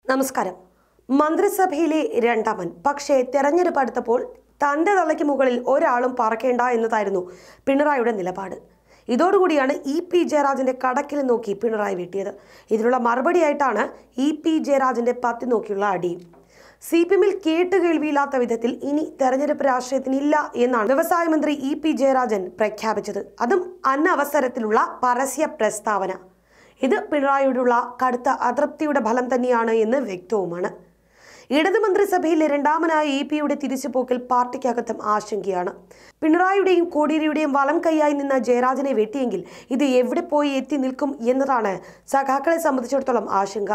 നമസ്കാരം മന്ത്രിസഭയിലെ രണ്ടാമൻ പക്ഷേ തെരഞ്ഞെടുപ്പ് അടുത്തപ്പോൾ തന്റെ തലയ്ക്ക് മുകളിൽ ഒരാളും പറക്കേണ്ട എന്നതായിരുന്നു പിണറായിയുടെ നിലപാട് ഇതോടുകൂടിയാണ് ഇ പി ജയരാജന്റെ കടക്കിൽ നോക്കി പിണറായി വെട്ടിയത് ഇതിനുള്ള മറുപടിയായിട്ടാണ് ഇ പി ജയരാജന്റെ പത്തി നോക്കിയുള്ള അടിയും സി പി എമ്മിൽ കേട്ടുകേൾവിയില്ലാത്ത വിധത്തിൽ ഇനി തെരഞ്ഞെടുപ്പ് രാഷ്ട്രീയത്തിനില്ല എന്നാണ് വ്യവസായ മന്ത്രി ഇ പി ജയരാജൻ പ്രഖ്യാപിച്ചത് അതും അന്നവസരത്തിലുള്ള പരസ്യ പ്രസ്താവന ഇത് പിണറായിയോടുള്ള കടുത്ത അതൃപ്തിയുടെ ഫലം തന്നെയാണ് എന്ന് വ്യക്തവുമാണ് ഇടതു മന്ത്രിസഭയിലെ രണ്ടാമനായ ഇ പിയുടെ തിരിച്ചുപോക്കിൽ പാർട്ടിക്കകത്തും ആശങ്കയാണ് പിണറായിയുടെയും കോടിയേരിയുടെയും വലം കൈയായി നിന്ന ജയരാജനെ വെട്ടിയെങ്കിൽ ഇത് എവിടെ പോയി എത്തി നിൽക്കും എന്നതാണ് സഖാക്കളെ സംബന്ധിച്ചിടത്തോളം ആശങ്ക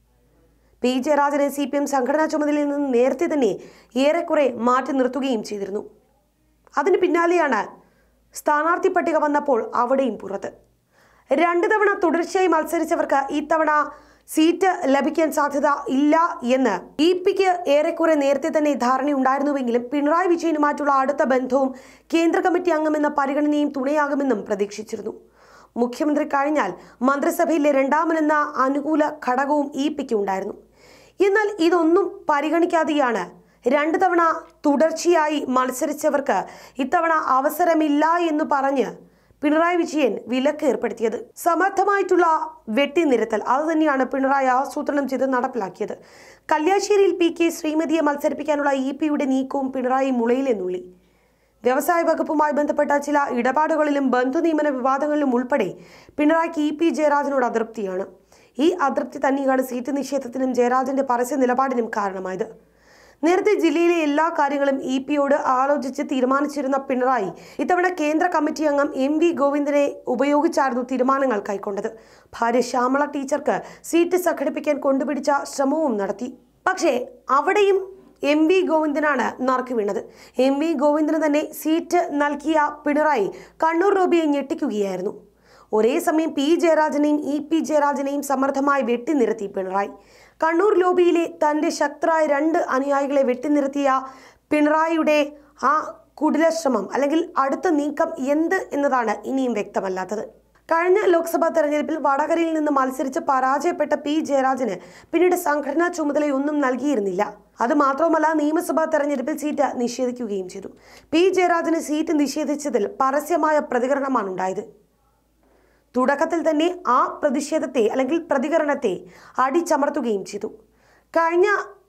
പി ജയരാജനെ സി പി എം സംഘടനാ ചുമതലയിൽ നിന്ന് നേരത്തെ തന്നെ ഏറെക്കുറെ മാറ്റി നിർത്തുകയും ചെയ്തിരുന്നു അതിന് പിന്നാലെയാണ് സ്ഥാനാർത്ഥി പട്ടിക വന്നപ്പോൾ അവിടെയും പുറത്ത് രണ്ട് തവണ തുടർച്ചയായി മത്സരിച്ചവർക്ക് ഇത്തവണ സീറ്റ് ലഭിക്കാൻ സാധ്യത ഇല്ല എന്ന് ഇ പിക്ക് ഏറെക്കുറെ നേരത്തെ തന്നെ ധാരണയുണ്ടായിരുന്നുവെങ്കിലും പിണറായി വിജയനുമായിട്ടുള്ള അടുത്ത ബന്ധവും കേന്ദ്ര കമ്മിറ്റി അംഗമെന്ന പരിഗണനയും തുണയാകുമെന്നും പ്രതീക്ഷിച്ചിരുന്നു മുഖ്യമന്ത്രി കഴിഞ്ഞാൽ മന്ത്രിസഭയിലെ രണ്ടാമനെന്ന അനുകൂല ഘടകവും ഇ പിക്ക് ഉണ്ടായിരുന്നു എന്നാൽ ഇതൊന്നും പരിഗണിക്കാതെയാണ് രണ്ട് തവണ തുടർച്ചയായി മത്സരിച്ചവർക്ക് ഇത്തവണ അവസരമില്ല എന്ന് പറഞ്ഞ് പിണറായി വിജയൻ വിലക്ക് ഏർപ്പെടുത്തിയത് സമർത്ഥമായിട്ടുള്ള വെട്ടിനിരത്തൽ അത് തന്നെയാണ് പിണറായി ആസൂത്രണം ചെയ്ത് നടപ്പിലാക്കിയത് കല്യാശ്ശേരിയിൽ പി കെ ശ്രീമതിയെ മത്സരിപ്പിക്കാനുള്ള ഇ പിയുടെ നീക്കവും പിണറായി മുളയിലെന്നുള്ളി വ്യവസായ വകുപ്പുമായി ബന്ധപ്പെട്ട ചില ഇടപാടുകളിലും ബന്ധുനിയമന വിവാദങ്ങളിലും ഉൾപ്പെടെ പിണറായിക്ക് ഇ പി ജയരാജനോട് അതൃപ്തിയാണ് ഈ അതൃപ്തി തന്നെയാണ് സീറ്റ് നിഷേധത്തിനും ജയരാജന്റെ പരസ്യ നിലപാടിനും കാരണമായത് നേരത്തെ ജില്ലയിലെ എല്ലാ കാര്യങ്ങളും ഇ പിയോട് ആലോചിച്ച് തീരുമാനിച്ചിരുന്ന പിണറായി ഇത്തവണ കേന്ദ്ര കമ്മിറ്റി അംഗം എം വി ഗോവിന്ദനെ ഉപയോഗിച്ചായിരുന്നു തീരുമാനങ്ങൾ കൈക്കൊണ്ടത് ഭാര്യ ശ്യാമള ടീച്ചർക്ക് സീറ്റ് സംഘടിപ്പിക്കാൻ കൊണ്ടുപിടിച്ച ശ്രമവും നടത്തി പക്ഷേ അവിടെയും എം വി ഗോവിന്ദനാണ് നറുക്ക് വീണത് എം വി ഗോവിന്ദന് തന്നെ സീറ്റ് നൽകിയ പിണറായി കണ്ണൂർ റോബിയെ ഞെട്ടിക്കുകയായിരുന്നു ഒരേ സമയം പി ജയരാജനെയും ഇ പി ജയരാജനെയും സമർത്ഥമായി വെട്ടിനിരത്തി പിണറായി കണ്ണൂർ ലോബിയിലെ തന്റെ ശക്തരായ രണ്ട് അനുയായികളെ വെട്ടിനിർത്തിയ പിണറായിയുടെ ആ കുടിലശ്രമം അല്ലെങ്കിൽ അടുത്ത നീക്കം എന്ത് എന്നതാണ് ഇനിയും വ്യക്തമല്ലാത്തത് കഴിഞ്ഞ ലോക്സഭാ തെരഞ്ഞെടുപ്പിൽ വടകരയിൽ നിന്ന് മത്സരിച്ച് പരാജയപ്പെട്ട പി ജയരാജന് പിന്നീട് സംഘടനാ ചുമതലയൊന്നും നൽകിയിരുന്നില്ല അത് മാത്രവുമല്ല നിയമസഭാ തെരഞ്ഞെടുപ്പിൽ സീറ്റ് നിഷേധിക്കുകയും ചെയ്തു പി ജയരാജന് സീറ്റ് നിഷേധിച്ചതിൽ പരസ്യമായ പ്രതികരണമാണ് ഉണ്ടായത് തുടക്കത്തിൽ തന്നെ ആ പ്രതിഷേധത്തെ അല്ലെങ്കിൽ പ്രതികരണത്തെ അടിച്ചമർത്തുകയും ചെയ്തു കഴിഞ്ഞ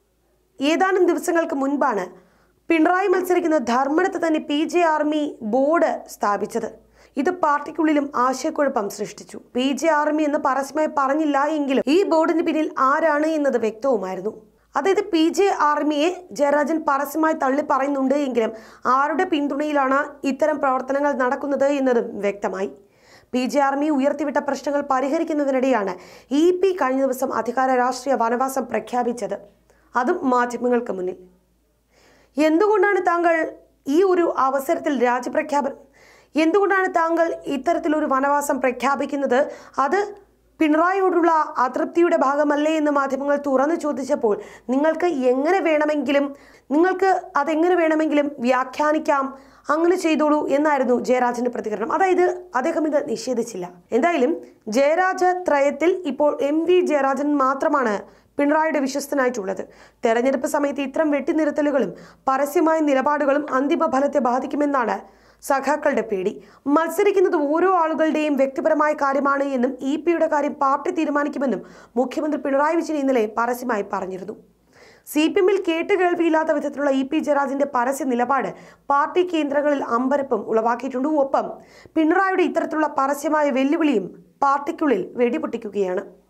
ഏതാനും ദിവസങ്ങൾക്ക് മുൻപാണ് പിണറായി മത്സരിക്കുന്ന ധർമ്മടത്ത് തന്നെ പി ജെ ആർമി ബോർഡ് സ്ഥാപിച്ചത് ഇത് പാർട്ടിക്കുള്ളിലും ആശയക്കുഴപ്പം സൃഷ്ടിച്ചു പി ജെ ആർമി എന്ന് പരസ്യമായി പറഞ്ഞില്ല എങ്കിലും ഈ ബോർഡിന് പിന്നിൽ ആരാണ് എന്നത് വ്യക്തവുമായിരുന്നു അതായത് പി ജെ ആർമിയെ ജയരാജൻ പരസ്യമായി തള്ളി പറയുന്നുണ്ട് എങ്കിലും ആരുടെ പിന്തുണയിലാണ് ഇത്തരം പ്രവർത്തനങ്ങൾ നടക്കുന്നത് എന്നതും വ്യക്തമായി പി ജെ ആർമി ഉയർത്തിവിട്ട പ്രശ്നങ്ങൾ പരിഹരിക്കുന്നതിനിടെയാണ് ഇ പി കഴിഞ്ഞ ദിവസം അധികാര രാഷ്ട്രീയ വനവാസം പ്രഖ്യാപിച്ചത് അതും മാധ്യമങ്ങൾക്ക് മുന്നിൽ എന്തുകൊണ്ടാണ് താങ്കൾ ഈ ഒരു അവസരത്തിൽ രാജ്യപ്രഖ്യാപനം എന്തുകൊണ്ടാണ് താങ്കൾ ഇത്തരത്തിലൊരു വനവാസം പ്രഖ്യാപിക്കുന്നത് അത് പിണറായിയോടുള്ള അതൃപ്തിയുടെ ഭാഗമല്ലേ എന്ന് മാധ്യമങ്ങൾ തുറന്നു ചോദിച്ചപ്പോൾ നിങ്ങൾക്ക് എങ്ങനെ വേണമെങ്കിലും നിങ്ങൾക്ക് അതെങ്ങനെ വേണമെങ്കിലും വ്യാഖ്യാനിക്കാം അങ്ങനെ ചെയ്തോളൂ എന്നായിരുന്നു ജയരാജന്റെ പ്രതികരണം അതായത് അദ്ദേഹം ഇത് നിഷേധിച്ചില്ല എന്തായാലും ജയരാജ ത്രയത്തിൽ ഇപ്പോൾ എം വി ജയരാജൻ മാത്രമാണ് പിണറായിയുടെ വിശ്വസ്തനായിട്ടുള്ളത് തെരഞ്ഞെടുപ്പ് സമയത്ത് ഇത്തരം വെട്ടിനിരത്തലുകളും പരസ്യമായ നിലപാടുകളും അന്തിമ ഫലത്തെ ബാധിക്കുമെന്നാണ് സഖാക്കളുടെ പേടി മത്സരിക്കുന്നത് ഓരോ ആളുകളുടെയും വ്യക്തിപരമായ കാര്യമാണ് എന്നും ഇ പിയുടെ കാര്യം പാർട്ടി തീരുമാനിക്കുമെന്നും മുഖ്യമന്ത്രി പിണറായി വിജയൻ ഇന്നലെ പരസ്യമായി പറഞ്ഞിരുന്നു സി പി എമ്മിൽ കേട്ടുകേൾവിയില്ലാത്ത വിധത്തിലുള്ള ഇ പി ജയരാജന്റെ പരസ്യ നിലപാട് പാർട്ടി കേന്ദ്രങ്ങളിൽ അമ്പരപ്പും ഉളവാക്കിയിട്ടുണ്ട് ഒപ്പം പിണറായിയുടെ ഇത്തരത്തിലുള്ള പരസ്യമായ വെല്ലുവിളിയും പാർട്ടിക്കുള്ളിൽ വെടിപൊട്ടിക്കുകയാണ്